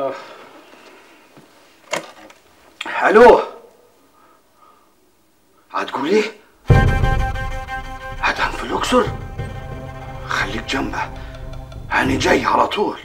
آه. الو هتقول ايه هدهم في الاقصر خليك جنبه انا جاي على طول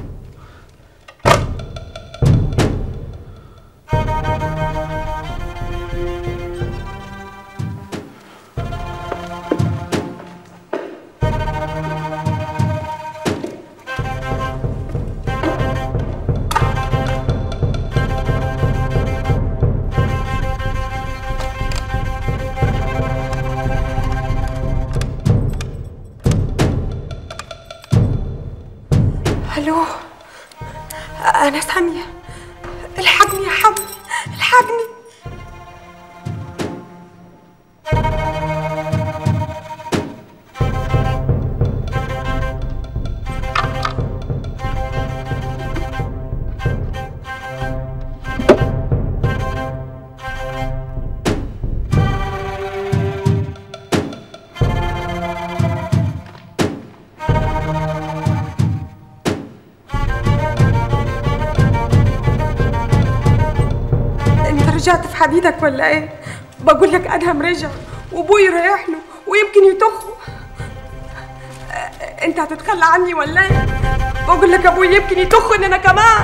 الو انا ساميه الحقني يا حمدي الحقني انت رجعت في حديدك ولا ايه بقول لك ادهم رجع وابوي رايح له ويمكن يطخه انت هتتخلى عني ولا ايه بقول لك ابوي يمكن يطخني انا كمان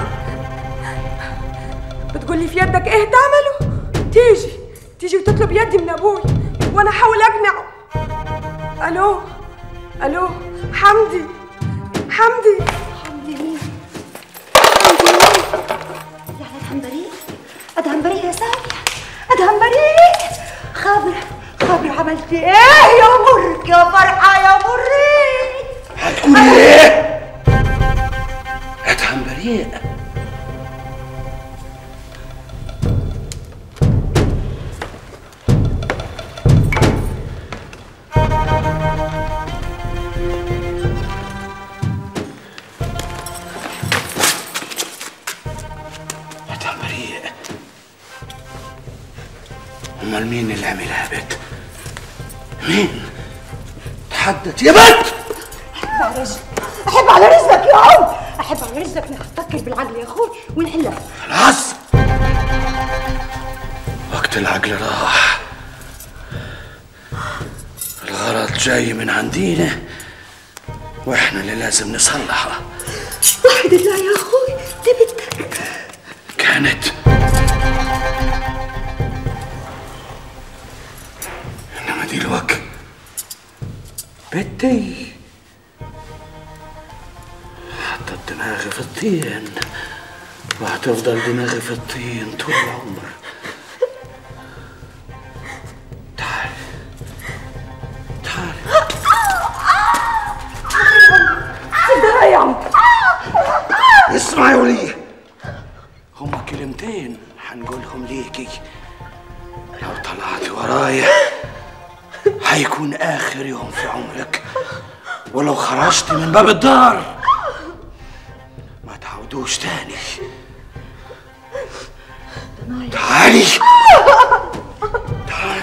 بتقول لي في يدك ايه تعمله تيجي تيجي وتطلب يدي من ابوي وانا احاول اقنعه الو الو حمدي حمدي حمدي مين؟ حمدي مين؟ يعني ادهم بريء؟ ادهم بريء يا سامية ادهم بريء خبر خبر عملت ايه يا مرك يا فرحة يا مري هتقولي ايه ادهم بريء ادهم بريء امال مين اللي عملها بت مين تحدث يا بت احب على رزقك احب على رزقك يا عم احب على رزقك نفكر بالعقل يا اخوي ونحلها خلاص وقت العقل راح الغلط جاي من عندينا واحنا اللي لازم نصلحه وحد الله يا اخوي تبت كانت انما دلوقتي بنتي حطت دماغي في الطين وهتفضل دماغي في الطين طول العمر تعال تعال صدق يا عم اسمعي يا وليه هما كلمتين حنقولهم ليكي لو طلعت ورايا هيكون آخر يوم في عمرك ولو خرجت من باب الدار ما تعودوش تاني تعالي تعالي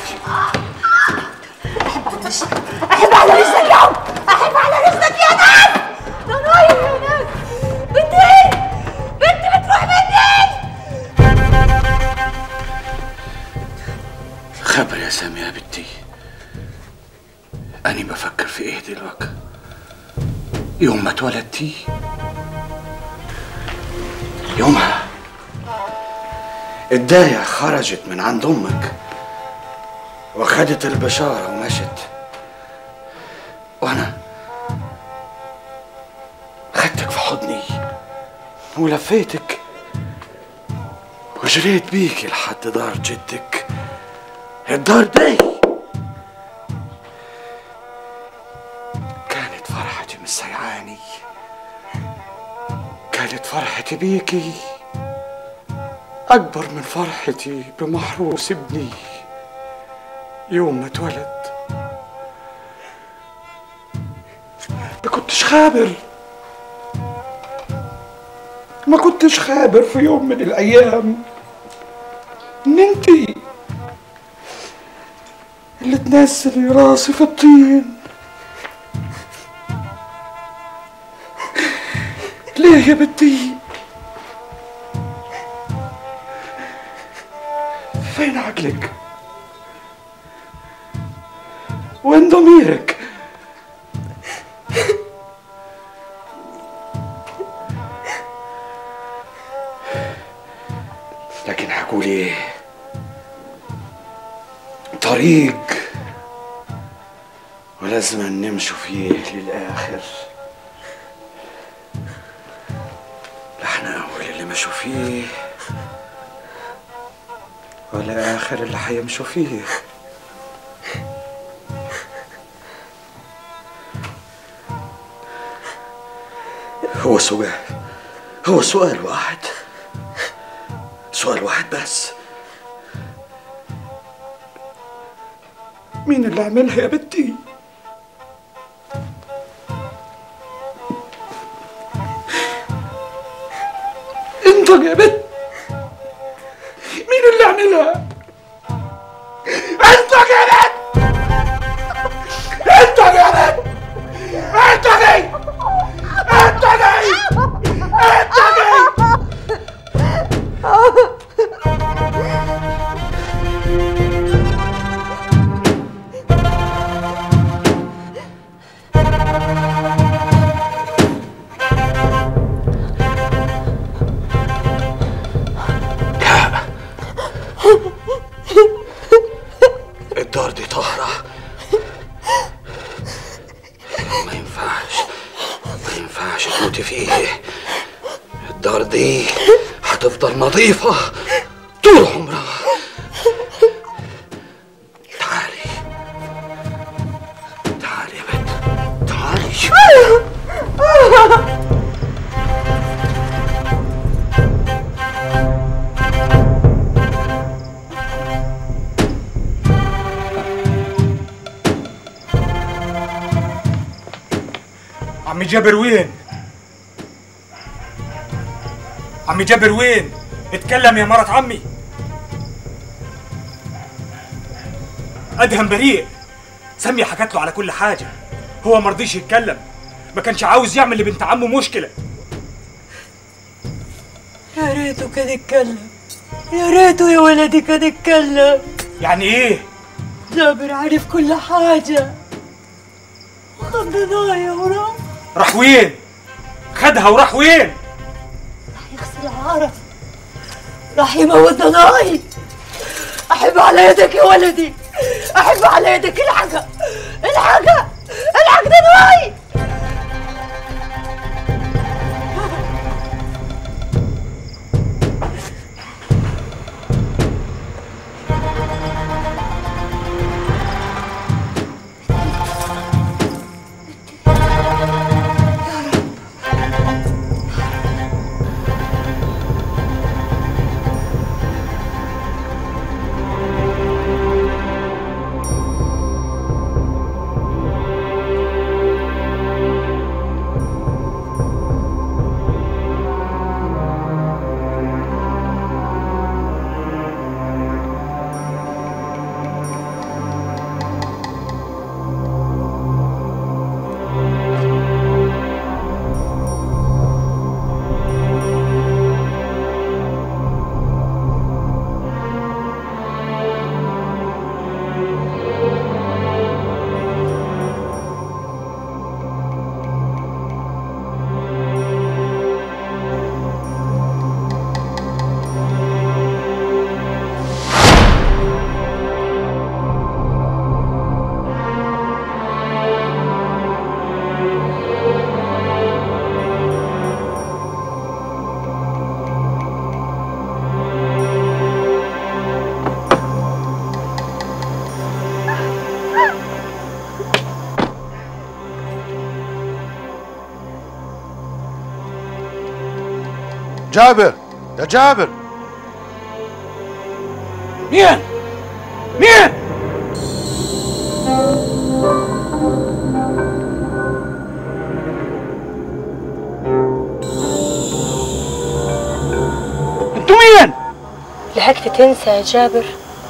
احب على رزقك يا عم احب على رزقك يا ناس ده نايم يا ناس بنتي بنتي بتروح مني خبر يا سامي يا بنتي أنا بفكر في إيه دلوقتي يوم ما اتولدتي يومها الداية خرجت من عند أمك وخدت البشارة ومشت وأنا خدتك في حضني ولفيتك وجريت بيك لحد دار جدك الدار دي كانت فرحتي من سيعاني كانت فرحتي بيكي أكبر من فرحتي بمحروس ابني يوم ما اتولد ما كنتش خابر ما كنتش خابر في يوم من الأيام إن انتي اللي تنزلي راسي في الطين ليه يا بنتي فين عقلك وين ضميرك لكن حقول ايه طريق ولازم نمشوا فيه للآخر لا احنا أول اللي مشوا فيه ولا آخر اللي حيمشوا فيه هو سؤال هو سؤال واحد سؤال واحد بس مين اللي عملها يا بنتي؟ انت يا بنت مين اللي عملها؟ انت يا بنت انت يا بنت انت جاي انت جاي انت جاي لا الدار دي طهرة ما ينفعش ما ينفعش تموتي فيه الدار دي هتفضل نظيفة طول عمرها تعالي تعالي يا بنت تعالي عمي جابر وين؟ عمي جابر وين؟ اتكلم يا مرة عمي أدهم بريء سمية حكت له على كل حاجة هو مرضيش يتكلم ما كانش عاوز يعمل لبنت عمه مشكلة يا ريته كان يتكلم يا ريته يا ولدي كان يتكلم يعني ايه؟ جابر عارف كل حاجة وخد ضايع وراح راح وين؟ خدها وراح وين؟ يغسل عرف راح يموت ضناي أحب على يدك يا ولدي أحب على يدك الحقها الحقها الحق ضناي جابر يا جابر مين؟ مين؟ انتوا مين؟ لحقت تنسى يا جابر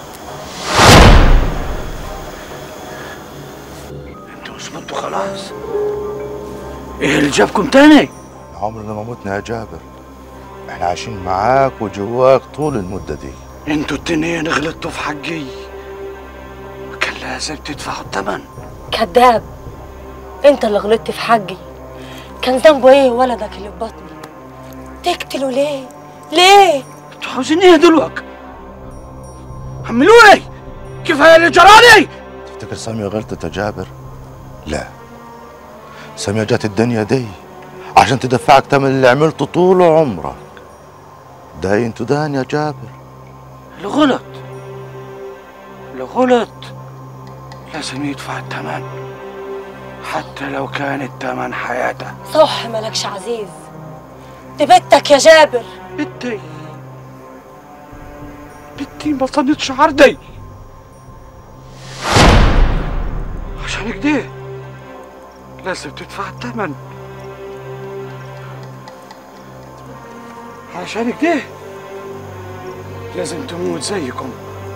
انتوا صمتوا خلاص ايه اللي جابكم تاني؟ عمرنا ما متنا يا جابر احنا عايشين معاك وجواك طول المدة دي انتوا التنين غلطتوا في حقي كان لازم تدفعوا الثمن كذاب انت اللي غلطت في حقي كان ذنبه ايه ولدك اللي في بطني تقتله ليه ليه انتوا عاوزين ايه دلوقتي حملوني كفايه اللي جرالي تفتكر سامية غلطت يا جابر؟ لا سامية جات الدنيا دي عشان تدفعك تمن اللي عملته طول عمرك داين تدان يا جابر الغلط الغلط لازم يدفع الثمن حتى لو كان الثمن حياته صح مالكش عزيز دي بنتك يا جابر بنتي بنتي ما صنتش عرضي عشان كده لازم تدفع الثمن عشان كده لازم تموت زيكم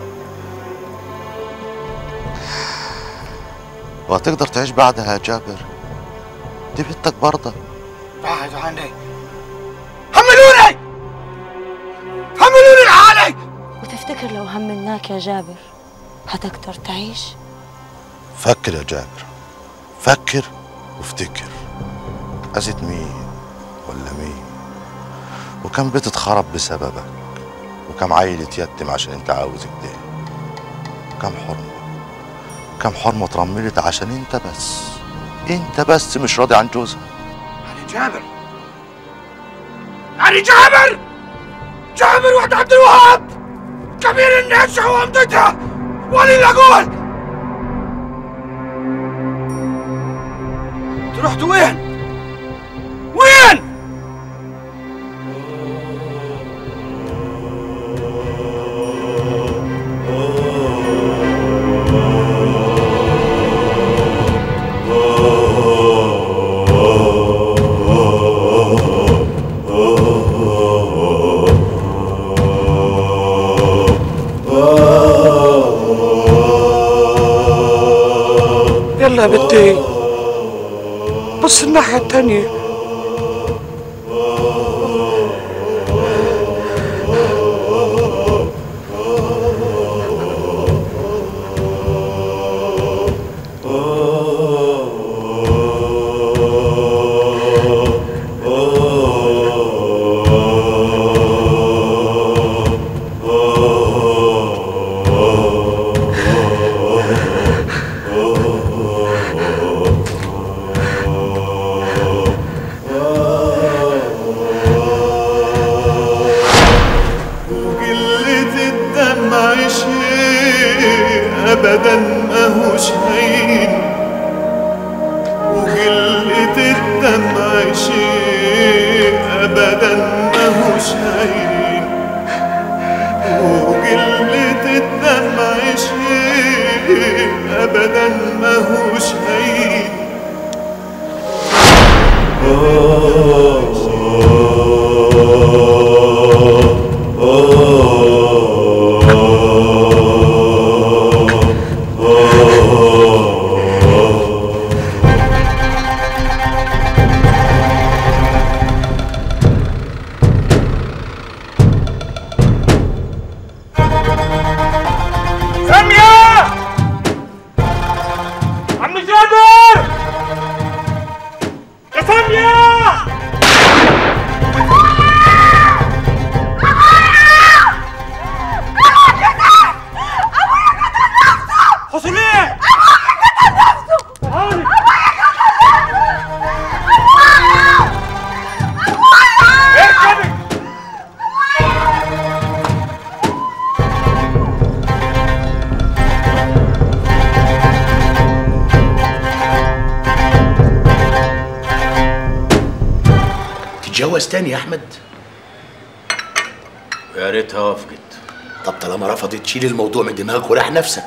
وهتقدر تعيش بعدها يا جابر دي بنتك برضه بعدوا عني حملوني حملوني لحالي وتفتكر لو همناك يا جابر هتقدر تعيش فكر يا جابر فكر وافتكر أذيت مين ولا مين وكم بيت اتخرب بسببك وكم عيل اتيتم عشان انت عاوز كده وكم حرمة كم حرمة اترملت عشان انت بس انت بس مش راضي عن جوزها علي جابر علي جابر جابر وحد عبد الوهاب كبير الناس وامضتها ولي الاقول انتوا رحتوا وين؟ وين؟ يلا يا بنتي بص الناحية التانية وقلة الدمع شيء أبدا ما هوش هين وقلة الدمع شيء أبدا ما هوش هين وقلة الدمع شيء أبدا ما هوش هين سامية عم جابر يا سامية حصل ايه؟ تعالي. اركبي تتجوز تاني يا احمد يا ريتها وافقت طب طالما رفضت تشيل الموضوع من دماغك وراح نفسك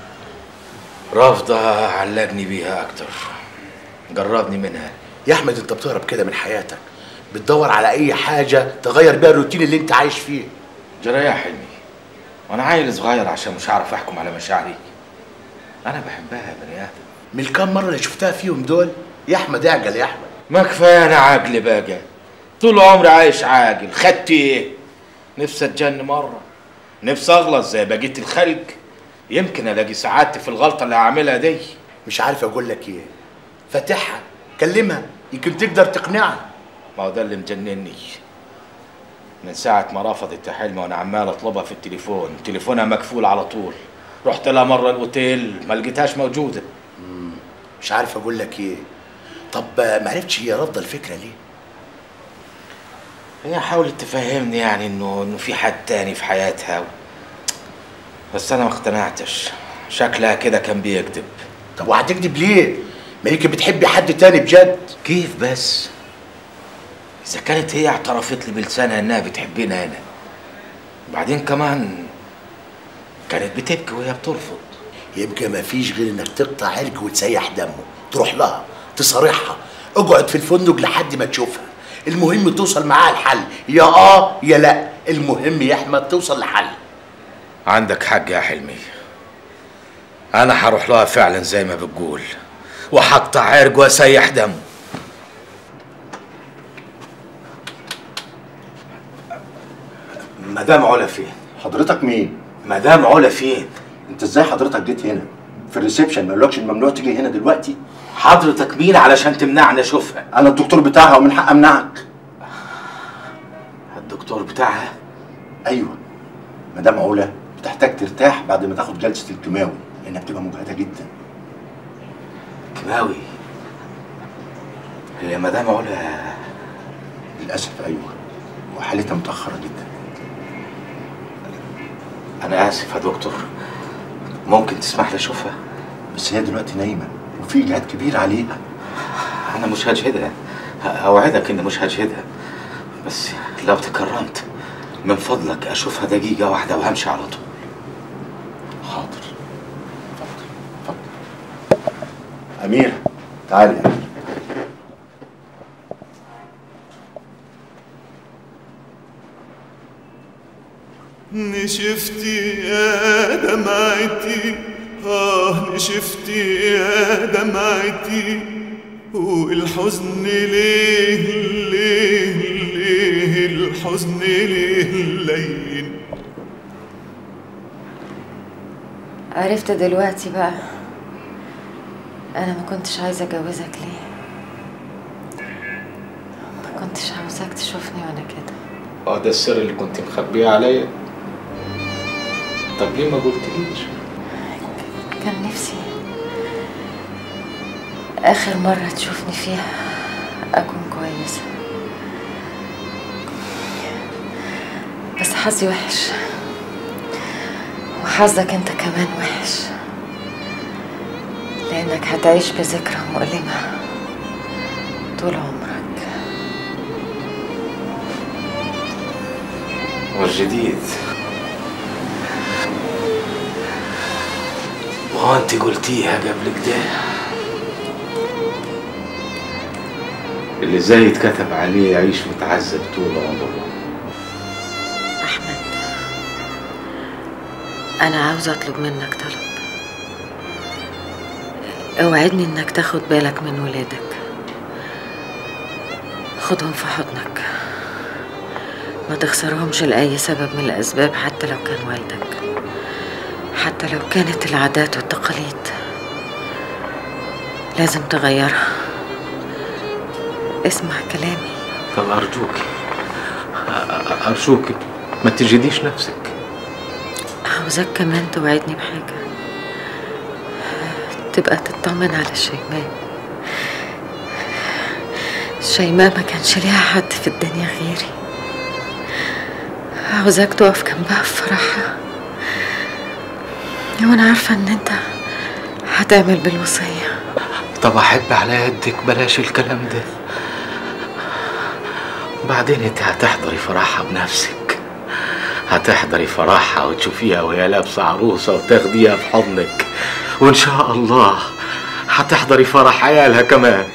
رافضة علقني بيها أكتر جربني منها يا احمد انت بتهرب كده من حياتك بتدور على اي حاجه تغير بيها الروتين اللي انت عايش فيه جرى يا حلمي وأنا عيل صغير عشان مش هعرف أحكم على مشاعري أنا بحبها يا بني آدم من الكام مره اللي شفتها فيهم دول يا احمد اعجل يا احمد ما كفاية أنا عاقل بقى طول عمري عايش عاقل خدت إيه؟ نفسي أتجن مرة نفسي اغلط زي بقيه الخلق يمكن الاقي سعادتي في الغلطه اللي هعملها دي مش عارف اقول لك ايه فاتحها كلمها يمكن تقدر تقنعها ما هو ده اللي مجنني من ساعة ما رفضت يا حلمي وانا عمال اطلبها في التليفون تليفونها مقفول على طول رحت لها مرة الاوتيل ما لقيتهاش موجودة مش عارف اقول لك ايه طب ما عرفتش هي رافضه الفكره ليه هي حاولت تفهمني يعني انه انه في حد تاني في حياتها و... بس انا ما اقتنعتش شكلها كده كان بيكذب طب وهتكذب ليه ما يمكن بتحبي حد تاني بجد كيف بس اذا كانت هي اعترفت لي بلسانها انها بتحبني انا وبعدين كمان كانت بتبكي وهي بترفض يبقى ما فيش غير انك تقطع عرق وتسيح دمه تروح لها تصارحها اقعد في الفندق لحد ما تشوفها المهم توصل معاها الحل يا اه يا لا المهم يا احمد توصل لحل عندك حق يا حلمي انا هروح لها فعلا زي ما بتقول وهقطع عرق واسيح دمه مدام علا فين حضرتك مين؟ مدام علا فين انت ازاي حضرتك جيت هنا؟ في الريسبشن ما قالكش الممنوع تيجي هنا دلوقتي؟ حضرتك مين علشان تمنعني اشوفها انا الدكتور بتاعها ومن حق امنعك الدكتور بتاعها ايوه مدام علا بتحتاج ترتاح بعد ما تاخد جلسه الكيماوي لانها بتبقى مجهده جدا كيماوي هي مدام علا للاسف ايوه وحالتها متاخره جدا انا اسف يا دكتور ممكن تسمح لي اشوفها بس هي دلوقتي نايمه وفي اجهاد كبير عليها انا مش هجهدها اوعدك اني مش هجهدها بس لو تكرمت من فضلك اشوفها دقيقه واحده وهمشي على طول حاضر اتفضل اتفضل امير تعالي يا امير نشفتي يا دمعتي آه نشفتي يا دمعتي والحزن ليه ليه ليه الحزن ليه لين عرفت دلوقتي بقى انا ما كنتش عايزه اجوزك ليه ما كنتش عاوزاك تشوفني وانا كده اه ده السر اللي كنت مخبيه عليا طب ليه ما قلتليش كان نفسي اخر مره تشوفني فيها اكون كويسه بس حظي وحش وحظك انت كمان وحش لانك هتعيش بذكرى مؤلمه طول عمرك والجديد ما انت قلتيها قبل كده اللي زي اتكتب عليه يعيش متعذب طول عمره احمد انا عاوزه اطلب منك طلب اوعدني انك تاخد بالك من ولادك خدهم في حضنك ما تخسرهمش لأي سبب من الأسباب حتى لو كان والدك حتى لو كانت العادات والتقاليد لازم تغيرها اسمع كلامي طب أرجوك أرجوك ما تجديش نفسك عاوزاك كمان توعدني بحاجة تبقى تطمن على شيماء شيماء ما كانش ليها حد في الدنيا غيري عاوزاك تقف جنبها في فرحها وانا عارفة ان انت هتعمل بالوصية طب أحب على يدك بلاش الكلام ده بعدين انت هتحضري فرحها بنفسك هتحضري فرحها وتشوفيها وهي لابسة عروسة وتاخديها في حضنك وإن شاء الله هتحضري فرح عيالها كمان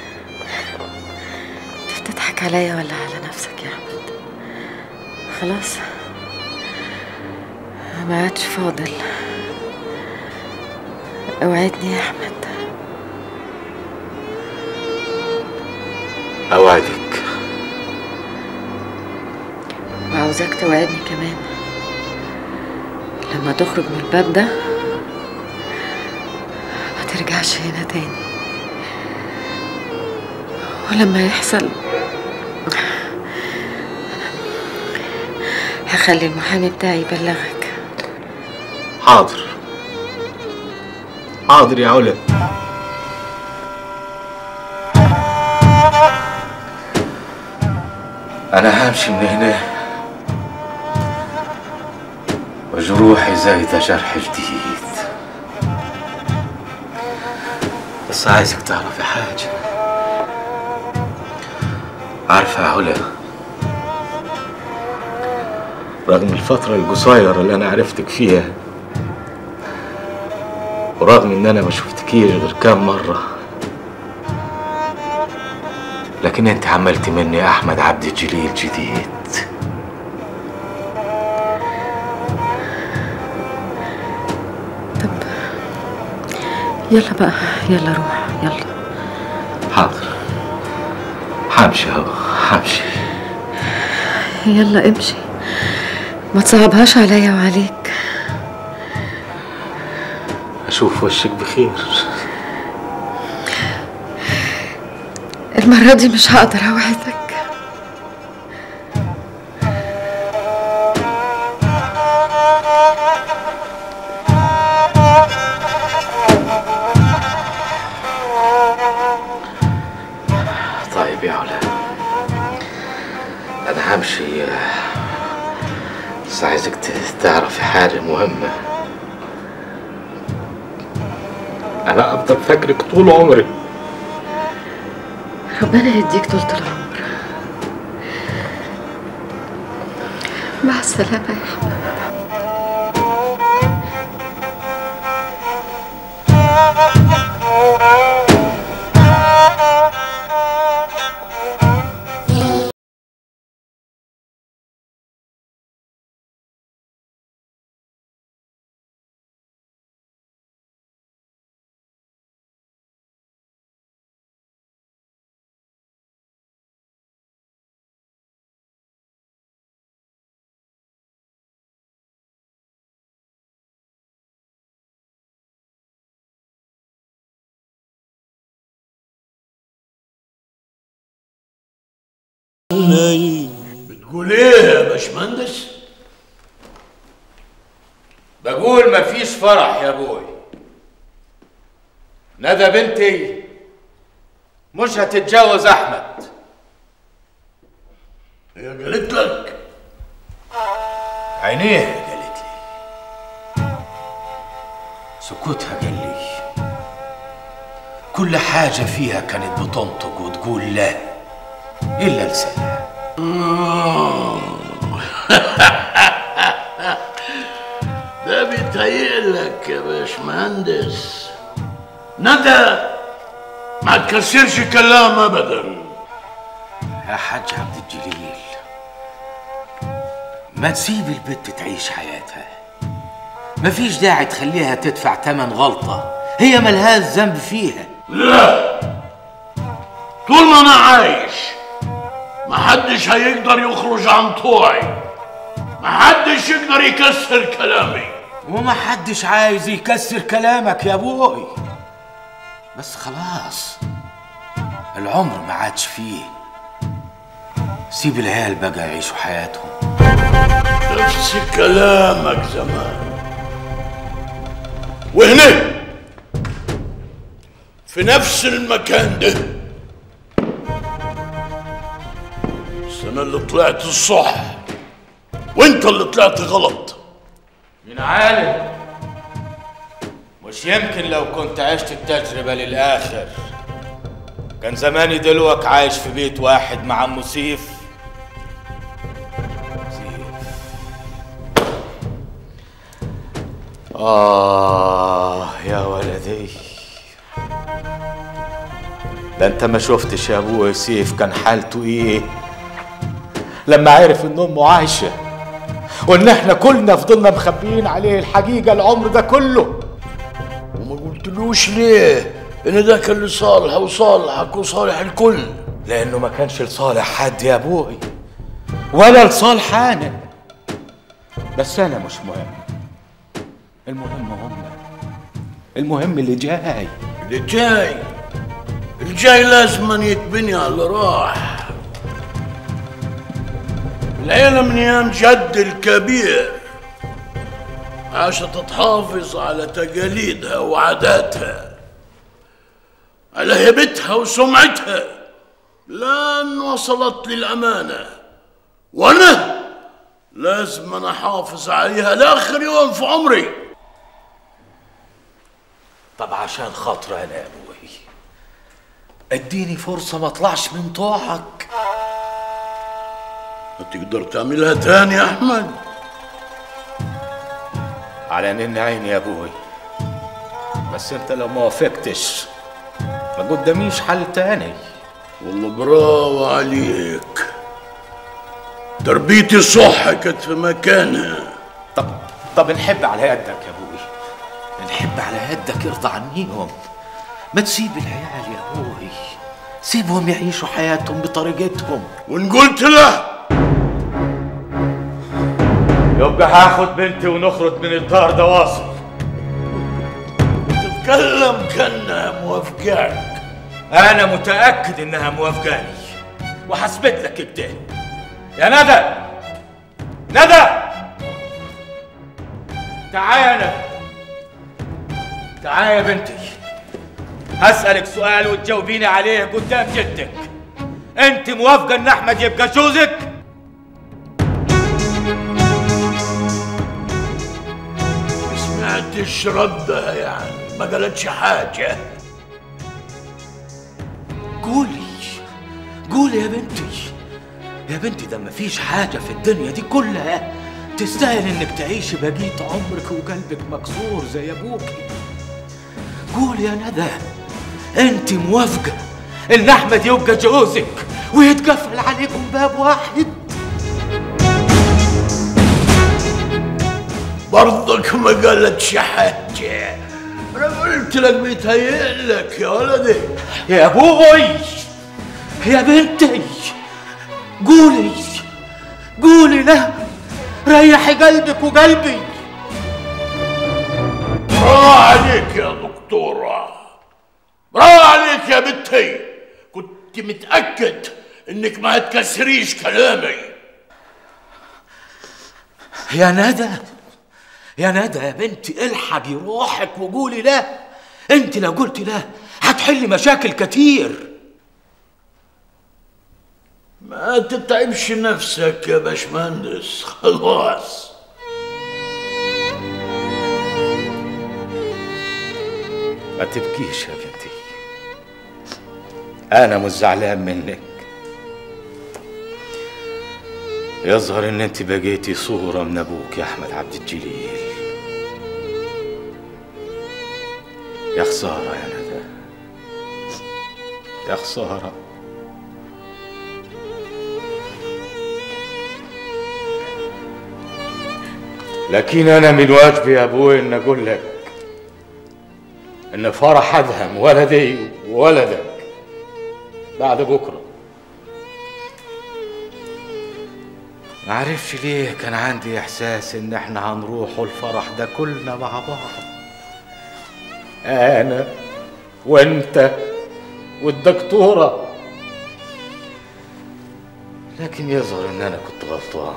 بتضحك عليا ولا على نفسك يا أحمد خلاص ما عادش فاضل اوعدني يا أحمد أوعدك وعاوزاك توعدني كمان لما تخرج من الباب ده ما ترجعش هنا تاني ولما يحصل هخلي المحامي بتاعي يبلغك حاضر حاضر يا علا أنا همشي من هنا وجروحي زايدة جرح جديد بس عايزك تعرفي حاجة عارفة يا علا رغم الفترة القصيرة اللي أنا عرفتك فيها ورغم إن أنا ما شفتكيش غير كام مرة لكن أنت عملت مني أحمد عبد الجليل جديد يلا بقى يلا روح يلا حاضر حمشي أهو حمشي يلا امشي ما تصعبهاش عليا وعليك أشوف وشك بخير المرة دي مش هقدر اوعدك طيب يا علا أنا همشي بس عايزك ت- تعرفي حاجة مهمة أنا أفضل فاكرك طول عمري ربنا يديك طولة العمر مع السلامة يا حبيبي بتقول ايه يا باشمهندس؟ بقول مفيش فرح يا ابوي ندى بنتي مش هتتجوز احمد هي قالت لك عينيها قالت لي سكوتها قال لي كل حاجة فيها كانت بتنطق وتقول لا إلا لسانها ده بيتهيألك يا باشمهندس ندى ما تكسرش كلام ابدا يا حاج عبد الجليل ما تسيب البت تعيش حياتها مفيش داعي تخليها تدفع تمن غلطة هي ملهاش ذنب فيها لا طول ما انا عايش محدش هيقدر يخرج عن طوعي محدش يقدر يكسر كلامي ومحدش عايز يكسر كلامك يا ابوي بس خلاص العمر ما عادش فيه سيب العيال بقى يعيشوا حياتهم نفس كلامك زمان وهنا في نفس المكان ده السنة اللي طلعت الصح وانت اللي طلعت غلط من عالم مش يمكن لو كنت عشت التجربة للآخر كان زماني دلوك عايش في بيت واحد مع عمو سيف آه يا ولدي ده انت ما شفتش يا ابوي سيف كان حالته ايه لما عرف ان امه عايشه وان احنا كلنا فضلنا مخبيين عليه الحقيقه العمر ده كله وما قلتلوش ليه ان ده كان لصالح وصالحك وصالح الكل لانه ما كانش لصالح حد يا ابوي ولا لصالح انا بس انا مش مهم المهم هم المهم اللي جاي اللي جاي الجاي لازم يتبني على اللي راح العيلة من ايام جد الكبير عاشت تحافظ على تقاليدها وعاداتها على هيبتها وسمعتها لان وصلت للامانه وانا لازم انا احافظ عليها لاخر يوم في عمري طب عشان خاطر انا يا ابوي اديني فرصه ما اطلعش من طوعك تقدر تعملها تاني يا احمد على نن عيني يا ابوي بس انت لو ما وافقتش ما قداميش حل تاني والله برافو عليك تربيتي صح كانت في مكانها طب طب نحب على يدك يا ابوي نحب على يدك يرضى عنيهم ما تسيب العيال يا ابوي سيبهم يعيشوا حياتهم بطريقتهم وان قلت له يبقى هاخد بنتي ونخرج من الدار ده واصل تتكلم كانها موافقاك انا متاكد انها موافقاني وهثبت لك كده يا ندى ندى تعالى يا ندى تعالى يا بنتي هسألك سؤال وتجاوبيني عليه قدام جدك انت موافقة ان احمد يبقى جوزك ما سمعتش ردها يعني ما قالتش حاجه قولي قولي يا بنتي يا بنتي ده مفيش حاجة في الدنيا دي كلها تستاهل انك تعيشي بقية عمرك وقلبك مكسور زي ابوكي قولي يا ندى انت موافقة ان احمد يبقى جوزك ويتقفل عليكم باب واحد برضك ما قالتش حاجه انا قلت لك بيتهيألك يا ولدي يا ابوي يا بنتي قولي قولي لا ريحي قلبك وقلبي برافو عليك يا دكتورة برافو عليك يا بنتي كنت متأكد انك ما هتكسريش كلامي يا ندى يا ندى يا بنتي الحقي روحك وقولي لا انت لو قلتي لا هتحلي مشاكل كتير ما تتعبش نفسك يا باشمهندس خلاص ما تبكيش يا بنتي انا مش زعلان منك يظهر ان انت بقيتي صورة من ابوك يا احمد عبد الجليل يا خسارة يا ندى يا خسارة لكن انا من واجبي يا ابوي ان اقول لك ان فرح ادهم ولدي وولدك بعد بكره ما عرفش ليه كان عندي احساس ان احنا هنروحوا الفرح ده كلنا مع بعض انا وانت والدكتوره لكن يظهر ان انا كنت غلطان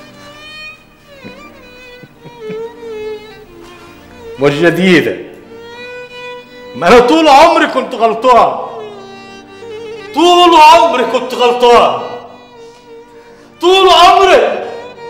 مش جديده ما انا طول عمري كنت غلطان طول عمري كنت غلطان طول عمري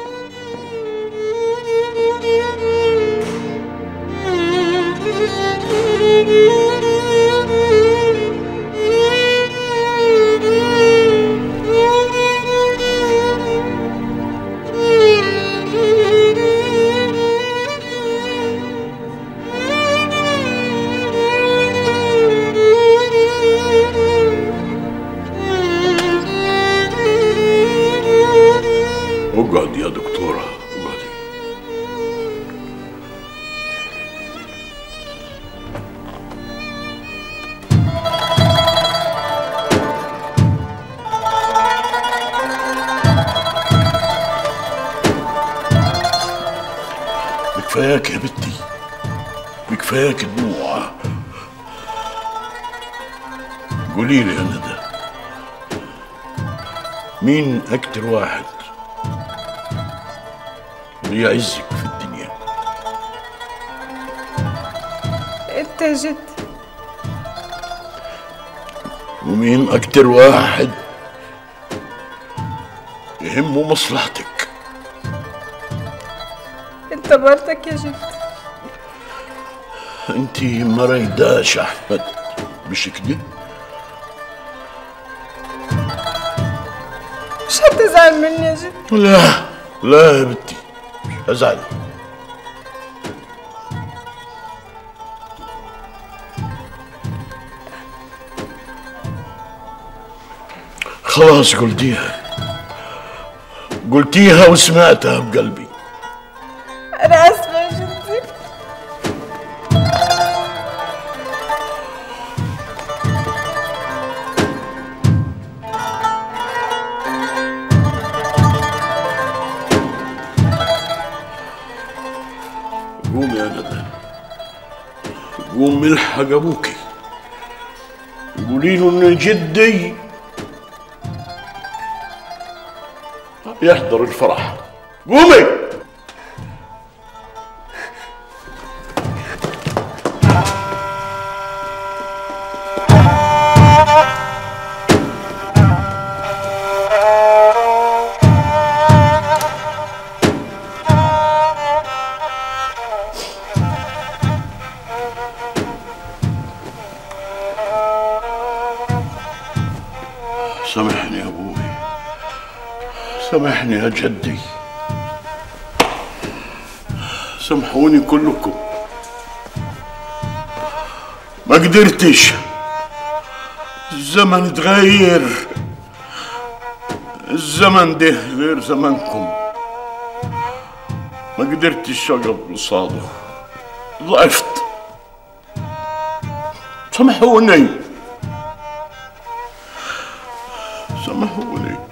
اقعد يا دكتورة اقعدي بكفاياك يا بنتي كفاياك دموع قولي لي يا ندى مين أكتر واحد بيعزك في الدنيا انت يا جدي ومين أكتر واحد يهمه مصلحتك انت برضك يا جدي انت ما رايداش احمد مش كده مش هتزعل مني يا جدي لا لا يا بنتي مش ازعل خلاص قلتيها قلتيها وسمعتها بقلبي انا اسفه يا جدي قوم يا ندى قوم الحق ابوكي قولي له ان جدي يحضر الفرح قومي سامحني يا ابوي سامحني يا جدي سامحوني كلكم ما قدرتش الزمن اتغير الزمن ده غير زمنكم ما قدرتش اقف قصاده ضعفت سامحوني سامحوني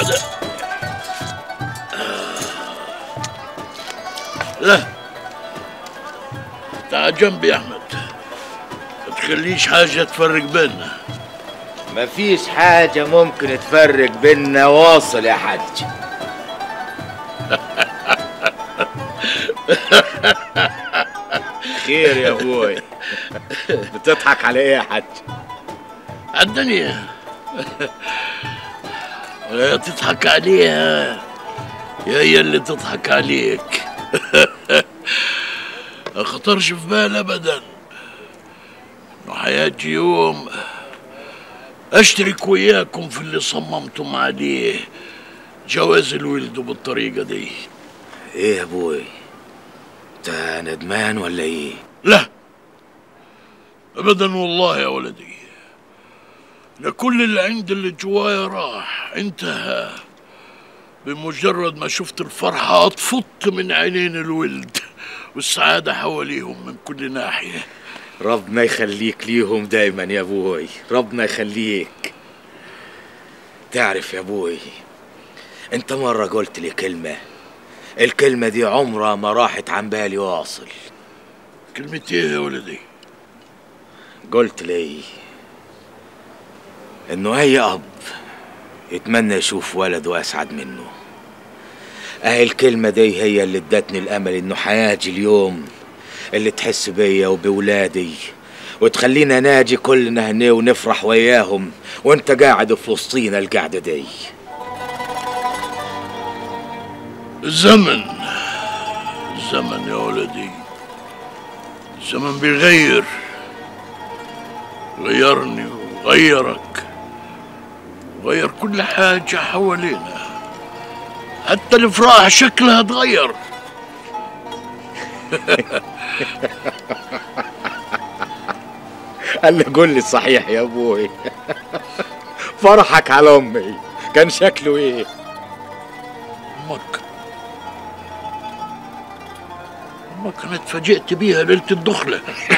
قاعدة لا تعال جنبي يا أحمد ما تخليش حاجة تفرق بيننا مفيش حاجة ممكن تفرق بينا واصل يا حاج خير يا ابوي بتضحك على ايه يا حاج الدنيا يا تضحك عليها يا هي اللي تضحك عليك ما خطرش في بال ابدا انه حياتي يوم اشترك وياكم في اللي صممتم عليه جواز الولد بالطريقه دي ايه يا ابوي انت ندمان ولا ايه لا ابدا والله يا ولدي انا كل اللي عندي اللي جوايا راح انتهى بمجرد ما شفت الفرحة أطفت من عينين الولد والسعادة حواليهم من كل ناحية ربنا يخليك ليهم دايما يا ابوي ربنا يخليك تعرف يا ابوي انت مرة قلت لي كلمة الكلمة دي عمرها ما راحت عن بالي واصل كلمة ايه يا ولدي قلت لي انه اي اب يتمنى يشوف ولده اسعد منه اهي الكلمة دي هي اللي ادتني الامل انه حياتي اليوم اللي تحس بيا وبولادي وتخلينا ناجي كلنا هنا ونفرح وياهم وانت قاعد في وسطينا القعدة دي الزمن الزمن يا ولدي الزمن بيغير غيرني وغيرك غير كل حاجة حوالينا حتى الافراح شكلها اتغير قال لي قول لي الصحيح يا ابوي فرحك على امي كان شكله ايه امك امك انا اتفاجئت بيها ليله الدخله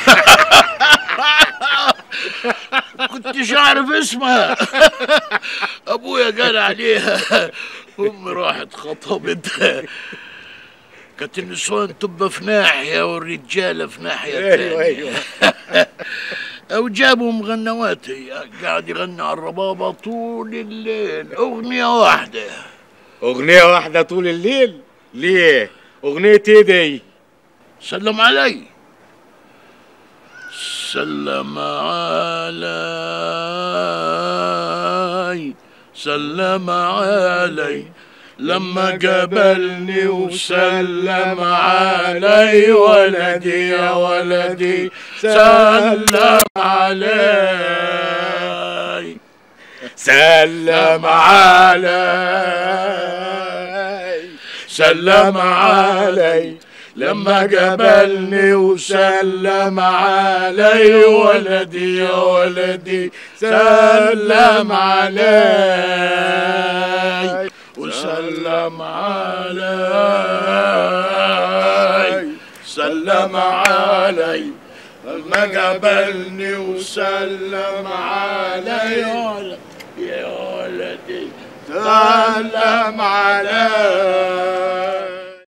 كنتش اعرف اسمها ابويا قال عليها امي راحت خطبت كانت النسوان تبقى في ناحيه والرجاله في ناحيه أيوة، تانية او جابوا مغنوات قاعد يغني على الربابه طول الليل اغنيه واحده اغنية واحدة طول الليل ليه اغنية ايه دي سلم علي سلم علي سلم علي لما قابلني وسلم علي ولدي يا ولدي سلم علي سلم علي سلم علي لما قابلني وسلم علي ولدي يا ولدي سلم علي وسلم علي سلم علي لما قابلني وسلم علي يا ولدي يا ولدي سلم علي